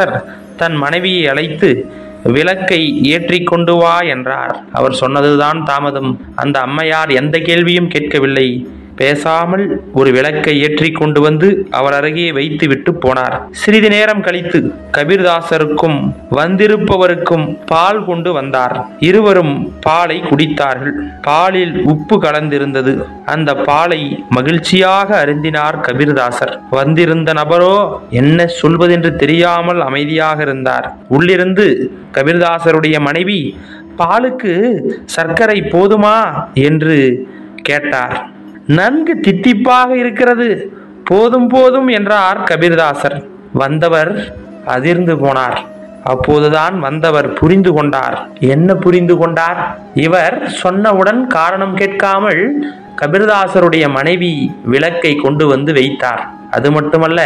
கபிர்தாசர் தன் மனைவியை அழைத்து விளக்கை ஏற்றிக் கொண்டு வா என்றார் அவர் சொன்னதுதான் தாமதம் அந்த அம்மையார் எந்த கேள்வியும் கேட்கவில்லை பேசாமல் ஒரு விளக்கை ஏற்றிக் கொண்டு வந்து அவர் அருகே வைத்து விட்டு போனார் சிறிது நேரம் கழித்து கபீர்தாசருக்கும் வந்திருப்பவருக்கும் பால் கொண்டு வந்தார் இருவரும் பாலை குடித்தார்கள் பாலில் உப்பு கலந்திருந்தது அந்த பாலை மகிழ்ச்சியாக அருந்தினார் கபீர்தாசர் வந்திருந்த நபரோ என்ன சொல்வதென்று தெரியாமல் அமைதியாக இருந்தார் உள்ளிருந்து கபீர்தாசருடைய மனைவி பாலுக்கு சர்க்கரை போதுமா என்று கேட்டார் நன்கு தித்திப்பாக இருக்கிறது போதும் போதும் என்றார் கபீர்தாசர் வந்தவர் அதிர்ந்து போனார் அப்போதுதான் வந்தவர் புரிந்து கொண்டார் என்ன புரிந்து கொண்டார் இவர் சொன்னவுடன் காரணம் கேட்காமல் கபீர்தாசருடைய மனைவி விளக்கை கொண்டு வந்து வைத்தார் அது மட்டுமல்ல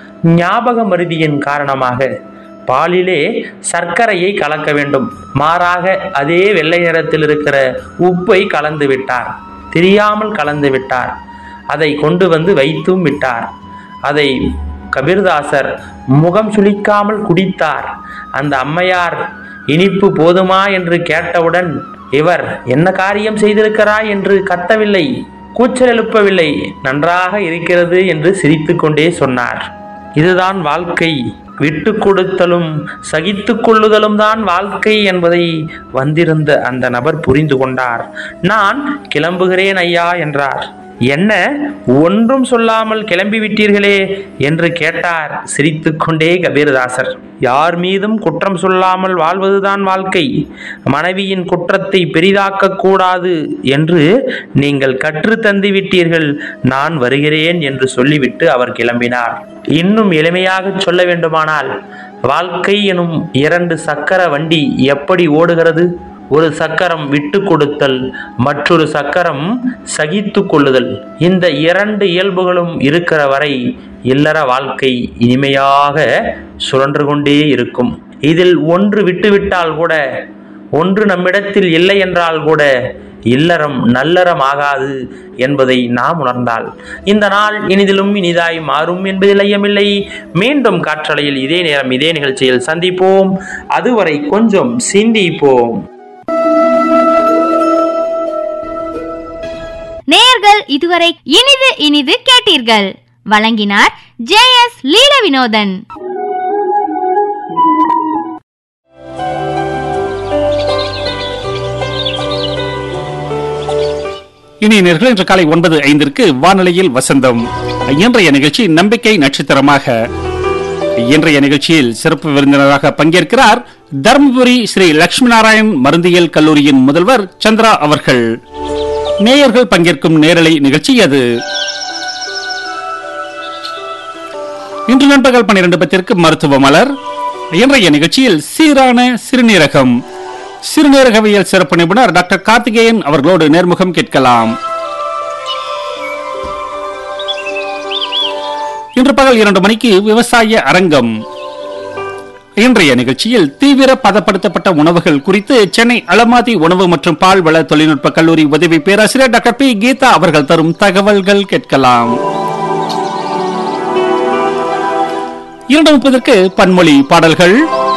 ஞாபக மருதியின் காரணமாக பாலிலே சர்க்கரையை கலக்க வேண்டும் மாறாக அதே வெள்ளை நிறத்தில் இருக்கிற உப்பை கலந்து விட்டார் தெரியாமல் கலந்து விட்டார் அதை கொண்டு வந்து வைத்தும் விட்டார் அதை கபீர்தாசர் முகம் சுளிக்காமல் குடித்தார் அந்த அம்மையார் இனிப்பு போதுமா என்று கேட்டவுடன் இவர் என்ன காரியம் செய்திருக்கிறாய் என்று கத்தவில்லை கூச்சல் எழுப்பவில்லை நன்றாக இருக்கிறது என்று சிரித்துக்கொண்டே சொன்னார் இதுதான் வாழ்க்கை விட்டு கொடுத்தலும் சகித்து கொள்ளுதலும் தான் வாழ்க்கை என்பதை வந்திருந்த அந்த நபர் புரிந்து கொண்டார் நான் கிளம்புகிறேன் ஐயா என்றார் என்ன ஒன்றும் சொல்லாமல் கிளம்பி விட்டீர்களே என்று கேட்டார் சிரித்துக்கொண்டே கபீர்தாசர் யார் மீதும் குற்றம் சொல்லாமல் வாழ்வதுதான் வாழ்க்கை மனைவியின் குற்றத்தை பெரிதாக்க கூடாது என்று நீங்கள் கற்று தந்து விட்டீர்கள் நான் வருகிறேன் என்று சொல்லிவிட்டு அவர் கிளம்பினார் இன்னும் எளிமையாக சொல்ல வேண்டுமானால் வாழ்க்கை எனும் இரண்டு சக்கர வண்டி எப்படி ஓடுகிறது ஒரு சக்கரம் விட்டு கொடுத்தல் மற்றொரு சக்கரம் சகித்து கொள்ளுதல் இந்த இரண்டு இயல்புகளும் இருக்கிற வரை இல்லற வாழ்க்கை இனிமையாக சுழன்று கொண்டே இருக்கும் இதில் ஒன்று விட்டுவிட்டால் கூட ஒன்று நம்மிடத்தில் இல்லை என்றால் கூட இல்லறம் நல்லறம் ஆகாது என்பதை நாம் உணர்ந்தால் இந்த நாள் இனிதிலும் இனிதாய் மாறும் என்பதில் ஐயமில்லை மீண்டும் காற்றலையில் இதே நேரம் இதே நிகழ்ச்சியில் சந்திப்போம் அதுவரை கொஞ்சம் சிந்திப்போம் நேயர்கள் இதுவரை இனிது இனிது கேட்டீர்கள் வழங்கினார் ஜே எஸ் லீல வினோதன் இனி நேர்கள் இன்று காலை ஒன்பது ஐந்திற்கு வானொலியில் வசந்தம் இன்றைய நிகழ்ச்சி நம்பிக்கை நட்சத்திரமாக இன்றைய நிகழ்ச்சியில் சிறப்பு விருந்தினராக பங்கேற்கிறார் தருமபுரி ஸ்ரீ லட்சுமி நாராயண் மருந்தியல் கல்லூரியின் முதல்வர் சந்திரா அவர்கள் நேயர்கள் பங்கேற்கும் நேரலை நிகழ்ச்சி அது இன்று நண்பகல் பன்னிரண்டு பத்திற்கு மருத்துவ மலர் இன்றைய நிகழ்ச்சியில் சீரான சிறுநீரகம் சிறுநீரகவியல் சிறப்பு நிபுணர் டாக்டர் கார்த்திகேயன் அவர்களோடு நேர்முகம் கேட்கலாம் இன்று பகல் இரண்டு மணிக்கு விவசாய அரங்கம் இன்றைய நிகழ்ச்சியில் தீவிர பதப்படுத்தப்பட்ட உணவுகள் குறித்து சென்னை அலமாதி உணவு மற்றும் பால்வள தொழில்நுட்ப கல்லூரி உதவி பேராசிரியர் டாக்டர் பி கீதா அவர்கள் தரும் தகவல்கள் கேட்கலாம் இரண்டு முப்பதற்கு பன்மொழி பாடல்கள்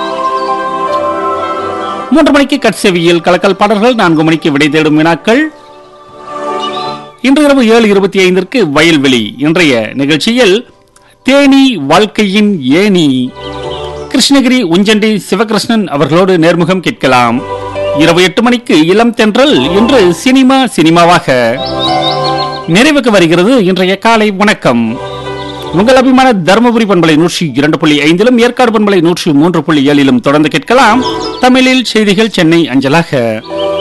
மூன்று மணிக்கு கட்செவியில் கலக்கல் பாடல்கள் நான்கு மணிக்கு விடை தேடும் வினாக்கள் இன்று இரவு ஏழு இருபத்தி ஐந்திற்கு வயல்வெளி இன்றைய நிகழ்ச்சியில் தேனி வாழ்க்கையின் ஏணி கிருஷ்ணகிரி உஞ்சண்டி சிவகிருஷ்ணன் அவர்களோடு நேர்முகம் கேட்கலாம் இரவு எட்டு மணிக்கு இளம் தென்றல் இன்று சினிமா சினிமாவாக நிறைவுக்கு வருகிறது இன்றைய காலை வணக்கம் உங்கள் அபிமான தருமபுரி பண்பலை நூற்றி இரண்டு புள்ளி ஐந்திலும் ஏற்காடு பண்பலை நூற்றி மூன்று புள்ளி ஏழிலும் தொடர்ந்து கேட்கலாம் தமிழில் செய்திகள் சென்னை அஞ்சலாக